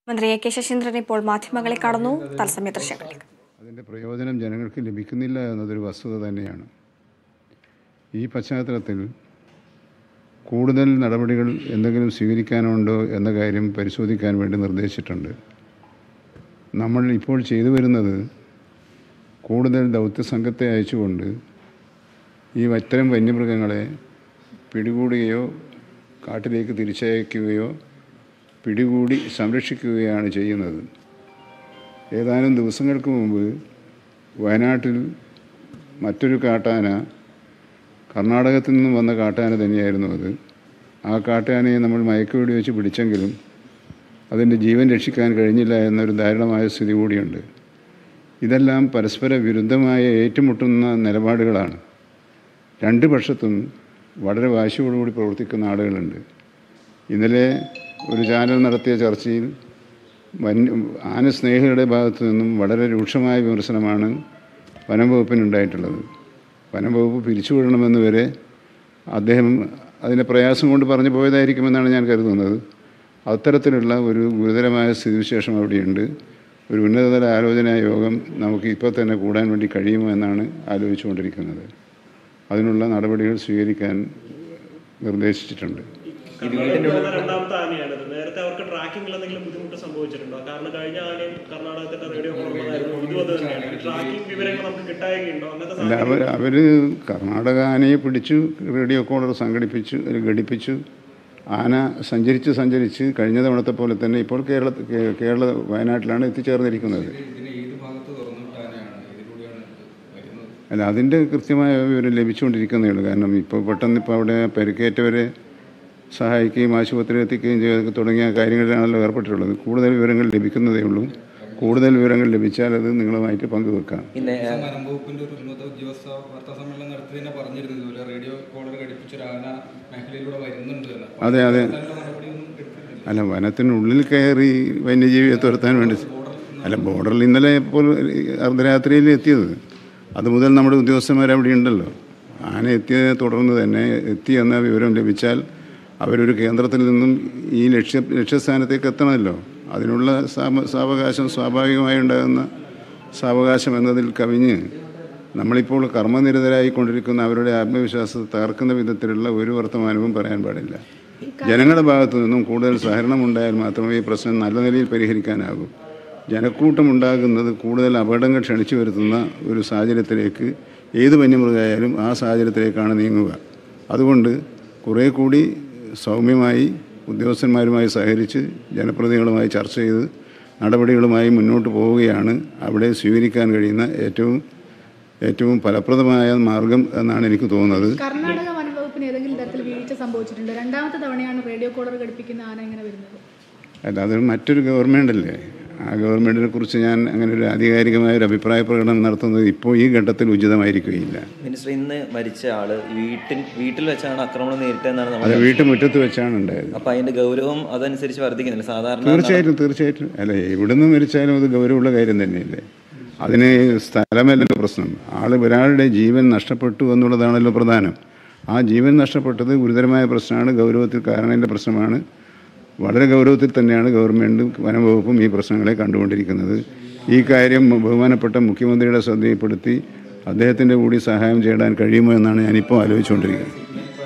മന്ത്രി A K Saseendran ഇപ്പോൾ മാധ്യമങ്ങളെ കടന്നു തത്സമയ ദൃശ്യങ്ങളിലേക്ക് അതിൻ്റെ പ്രയോജനം ജനങ്ങൾക്ക് ലഭിക്കുന്നില്ല എന്നതൊരു വസ്തുത തന്നെയാണ് ഈ പശ്ചാത്തലത്തിൽ കൂടുതൽ നടപടികൾ എന്തെങ്കിലും സ്വീകരിക്കാനുണ്ടോ എന്ന കാര്യം പരിശോധിക്കാൻ വേണ്ടി നിർദ്ദേശിച്ചിട്ടുണ്ട് നമ്മൾ ഇപ്പോൾ ചെയ്തു വരുന്നത് കൂടുതൽ ദൗത്യസംഘത്തെ അയച്ചുകൊണ്ട് ഈ ഇത്തരം വന്യമൃഗങ്ങളെ പിടികൂടുകയോ കാട്ടിലേക്ക് തിരിച്ചയക്കുകയോ പിടികൂടി സംരക്ഷിക്കുകയാണ് ചെയ്യുന്നത് ഏതാനും ദിവസങ്ങൾക്ക് മുമ്പ് വയനാട്ടിൽ മറ്റൊരു കാട്ടാന കർണാടകത്തിൽ നിന്നും വന്ന കാട്ടാന തന്നെയായിരുന്നു അത് ആ കാട്ടാനയെ നമ്മൾ മയക്കുവെടി വെച്ച് പിടിച്ചെങ്കിലും അതിൻ്റെ ജീവൻ രക്ഷിക്കാൻ കഴിഞ്ഞില്ല എന്നൊരു ദാരുണമായ സ്ഥിതി കൂടിയുണ്ട് ഇതെല്ലാം പരസ്പര വിരുദ്ധമായ ഏറ്റുമുട്ടുന്ന നിലപാടുകളാണ് രണ്ട് പക്ഷത്തും വളരെ വാശിയോടുകൂടി പ്രവർത്തിക്കുന്ന ആളുകളുണ്ട് ഇന്നലെ ഒരു ചാനൽ നടത്തിയ ചർച്ചയിൽ വന്യ ആനസ്നേഹികളുടെ ഭാഗത്തു നിന്നും വളരെ രൂക്ഷമായ വിമർശനമാണ് വനം വകുപ്പിനുണ്ടായിട്ടുള്ളത് വനം വകുപ്പ് പിരിച്ചുവിടണമെന്ന് വരെ അദ്ദേഹം അതിൻ്റെ പ്രയാസം കൊണ്ട് പറഞ്ഞു പോയതായിരിക്കുമെന്നാണ് ഞാൻ കരുതുന്നത് അത്തരത്തിലുള്ള ഒരു ഗുരുതരമായ സ്ഥിതിവിശേഷം അവിടെയുണ്ട് ഒരു ഉന്നതതല ആലോചനാ യോഗം നമുക്ക് ഇപ്പോൾ തന്നെ കൂടാൻ വേണ്ടി കഴിയുമോ എന്നാണ് ആലോചിച്ചുകൊണ്ടിരിക്കുന്നത് അതിനുള്ള നടപടികൾ സ്വീകരിക്കാൻ നിർദ്ദേശിച്ചിട്ടുണ്ട് കർണാടകത്തിൽ വന്ന രണ്ടാമത്തെ ആനയാണിത് നേരത്തെ അവർക്ക് ട്രാക്കിംഗിൽ എന്തെങ്കിലും ബുദ്ധിമുട്ട് സംഭവിച്ചിട്ടുണ്ടോ കാരണം കഴിഞ്ഞ ആനയും കർണാടകത്തിന്റെ റേഡിയോ കോർമതായിരുന്നു ഇതും അത് തന്നെയാണ് ട്രാക്കിംഗ് വിവരങ്ങൾ നമുക്ക് കിട്ടായകയുണ്ടോ അങ്ങനത്തെ അല്ല അവർ അവർ കർണാടക ആനയെ പിടിച്ചു റേഡിയോ കോളർ സംഘടിപ്പിച്ചു ഒരു ഘടിപ്പിച്ചു ആന സഞ്ചരിച്ച് സഞ്ചരിച്ച് കഴിഞ്ഞ തവണത്തെ പോലെ തന്നെ ഇപ്പോൾ കേരള കേ- കേരള വയനാട്ടിലാണ് എത്തിച്ചേർന്നിരിക്കുന്നത് ഇതിന് ഏത് ഭാഗത്ത് തുറന്നിട്ടാനാണ് ഇതിലൂടെയാണ് വരുന്നത് അല്ല അതിൻ്റെ കൃത്യമായ വിവരം ലഭിച്ചുകൊണ്ടിരിക്കുന്നേ ഉള്ളൂ കാരണം ഇപ്പോൾ പെട്ടെന്ന് ഇപ്പോൾ അവിടെ പരിക്കേറ്റവരെ സഹായിക്കുകയും ആശുപത്രിയിൽ എത്തിക്കുകയും ചെയ്ത് തുടങ്ങിയ കാര്യങ്ങളിലാണല്ലോ ഏർപ്പെട്ടിട്ടുള്ളത് കൂടുതൽ വിവരങ്ങൾ ലഭിക്കുന്നതേ ഉള്ളൂ കൂടുതൽ വിവരങ്ങൾ ലഭിച്ചാൽ അത് നിങ്ങളുമായിട്ട് പങ്കുവെക്കാം പിന്നെ ദിവസം വനം വകുപ്പിന്റെ ഒരു ഉന്നത ഉദ്യോഗസ്ഥ വാർത്താ സമ്മേളനം നടത്തി തന്നെ പറഞ്ഞിരുന്നു ഇതുപോലെ റേഡിയോ കോളർ ഘടിപ്പിച്ച ഒരു ആന മേഖലയിലൂടെ വരുന്നുണ്ട് എന്ന് അപ്പൊ അതെ അതെ അതിനുള്ള നടപടിയൊന്നും എടുത്തിട്ടില്ല അല്ല വനത്തിനുള്ളിൽ കയറി വന്യജീവിയെ തുരത്താൻ വേണ്ടി അല്ല ബോർഡറിൽ ഇന്നലെ ഇപ്പോൾ അർദ്ധരാത്രിയിൽ എത്തിയത് അത് മുതൽ നമ്മുടെ ഉദ്യോഗസ്ഥന്മാർ അവിടെ ഉണ്ടല്ലോ ആന എത്തിയതിനെ തുടർന്ന് തന്നെ എത്തി എന്ന വിവരം ലഭിച്ചാൽ അവരൊരു കേന്ദ്രത്തിൽ നിന്നും ഈ ലക്ഷ്യ ലക്ഷ്യസ്ഥാനത്തേക്ക് എത്തണമല്ലോ അതിനുള്ള സാവ- സാവകാശം സ്വാഭാവികമായി ഉണ്ടാകുന്ന സാവകാശം എന്നതിൽ കവിഞ്ഞ് നമ്മളിപ്പോൾ കർമ്മനിരതരായിക്കൊണ്ടിരിക്കുന്ന അവരുടെ ആത്മവിശ്വാസത്തെ തകർക്കുന്ന വിധത്തിലുള്ള ഒരു വർത്തമാനവും പറയാൻ പാടില്ല ജനങ്ങളുടെ ഭാഗത്തു നിന്നും കൂടുതൽ സഹകരണം ഉണ്ടായാൽ മാത്രമേ ഈ പ്രശ്നം നല്ല നിലയിൽ പരിഹരിക്കാനാകൂ ജനക്കൂട്ടം ഉണ്ടാകുന്നത് കൂടുതൽ അപകടങ്ങൾ ക്ഷണിച്ചു വരുത്തുന്ന ഒരു സാഹചര്യത്തിലേക്ക് ഏത് വന്യമൃഗമായാലും ആ സാഹചര്യത്തിലേക്കാണ് നീങ്ങുക അതുകൊണ്ട് കുറേ കൂടി സൗമ്യമായി ഉദ്യോഗസ്ഥന്മാരുമായി സഹകരിച്ച് ജനപ്രതിനിധികളുമായി ചർച്ച ചെയ്ത് നടപടികളുമായി മുന്നോട്ട് പോവുകയാണ് അവിടെ സ്വീകരിക്കാൻ കഴിയുന്ന ഏറ്റവും ഏറ്റവും ഫലപ്രദമായ മാർഗം എന്നാണ് എനിക്ക് തോന്നുന്നത് കർണാടക വനംവകുപ്പിന് ഏതെങ്കിലും തരത്തിൽ വീഴ്ച സംഭവിച്ചിട്ടുണ്ട് രണ്ടാമത്തെ തവണയാണ് റേഡിയോ കോളർ ഘടിപ്പിക്കുന്ന ആന ഇങ്ങനെ വരുന്നത് അല്ല അത് മറ്റൊരു ഗവൺമെൻറ് അല്ലേ ആ ഗവൺമെൻറ്റിനെ കുറിച്ച് ഞാൻ അങ്ങനെ ഒരു ആധികാരികമായ ഒരു അഭിപ്രായ പ്രകടനം നടത്തുന്നത് ഇപ്പോൾ ഈ ഘട്ടത്തിൽ ഉചിതമായിരിക്കുകയില്ല മിനിസ്റ്റർ ഇന്ന് മരിച്ച ആള് വീട്ടിൽ വീട്ടിൽ വെച്ചാണ് ആക്രമണം നേരിട്ടതെന്നാണ് അത് നമ്മൾ വീട്ടുമുറ്റത്ത് വെച്ചാണ് ഉണ്ടായത് അപ്പൊ അതിന്റെ ഗൗരവം അതനുസരിച്ച് വർദ്ധിക്കുന്നില്ല സാധാരണ തീർച്ചയായിട്ടും തീർച്ചയായിട്ടും അല്ല എവിടുന്ന് മരിച്ചാലും അത് ഗൗരവമുള്ള കാര്യം തന്നെയല്ലേ അതിന് സ്ഥലമല്ലല്ലോ പ്രശ്നം ആൾ ഒരാളുടെ ജീവൻ നഷ്ടപ്പെട്ടു എന്നുള്ളതാണല്ലോ പ്രധാനം ആ ജീവൻ നഷ്ടപ്പെട്ടത് ഗുരുതരമായ പ്രശ്നമാണ് ഗൗരവത്തിൽ കാരണൻ്റെ പ്രശ്നമാണ് വളരെ ഗൗരവത്തിൽ തന്നെയാണ് ഗവൺമെൻറ്റും വനംവകുപ്പും ഈ പ്രശ്നങ്ങളെ കണ്ടുകൊണ്ടിരിക്കുന്നത് ഈ കാര്യം ബഹുമാനപ്പെട്ട മുഖ്യമന്ത്രിയുടെ ശ്രദ്ധയിൽപ്പെടുത്തി അദ്ദേഹത്തിൻ്റെ കൂടി സഹായം ചേടാൻ കഴിയുമോ എന്നാണ് ഞാനിപ്പോൾ ആലോചിച്ചുകൊണ്ടിരിക്കുന്നത്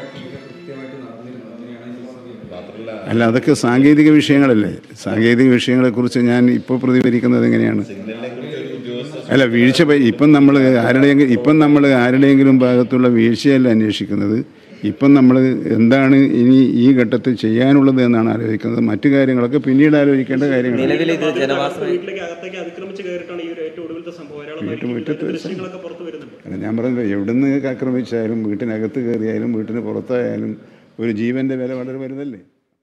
അല്ല അതൊക്കെ സാങ്കേതിക വിഷയങ്ങളല്ലേ സാങ്കേതിക വിഷയങ്ങളെക്കുറിച്ച് ഞാൻ ഇപ്പോൾ പ്രതികരിക്കുന്നത് എങ്ങനെയാണ് അല്ല വീഴ്ച പ- ഇപ്പം നമ്മൾ ആരുടെയെങ്കിലും ഇപ്പം നമ്മൾ ആരുടെയെങ്കിലും ഭാഗത്തുള്ള വീഴ്ചയല്ല അന്വേഷിക്കുന്നത് ഇപ്പം നമ്മൾ എന്താണ് ഇനി ഈ ഘട്ടത്തിൽ ചെയ്യാനുള്ളത് എന്നാണ് ആലോചിക്കുന്നത് മറ്റു കാര്യങ്ങളൊക്കെ പിന്നീട് ആലോചിക്കേണ്ട കാര്യങ്ങളാണ് നിലവിൽ ഇത് ജനവാസ വീട്ടിലേക്ക് അകത്തേക്ക് അതിക്രമിച്ച് കയറിയിട്ടാണ് ഈ ഒരു ഏറ്റവും ഒടുവിലത്തെ സംഭവം ഒരാളെ മരിക്കുന്നത്. ദൃശ്യങ്ങളൊക്കെ പുറത്തു വരുന്നുണ്ട് അല്ല ഞാൻ പറഞ്ഞല്ലോ എവിടുന്ന് ആക്രമിച്ചാലും വീട്ടിനകത്ത് കയറിയാലും വീട്ടിന് പുറത്തായാലും ഒരു ജീവൻ്റെ വില വളരെ വലുതല്ലേ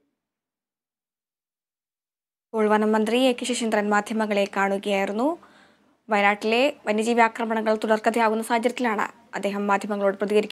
ഇപ്പോൾ വനം മന്ത്രി എ കെ ശശീന്ദ്രൻ മാധ്യമങ്ങളെ കാണുകയായിരുന്നു വയനാട്ടിലെ വന്യജീവി ആക്രമണങ്ങൾ തുടർക്കഥയാകുന്ന സാഹചര്യത്തിലാണ് അദ്ദേഹം മാധ്യമങ്ങളോട് പ്രതികരിക്കുന്നത്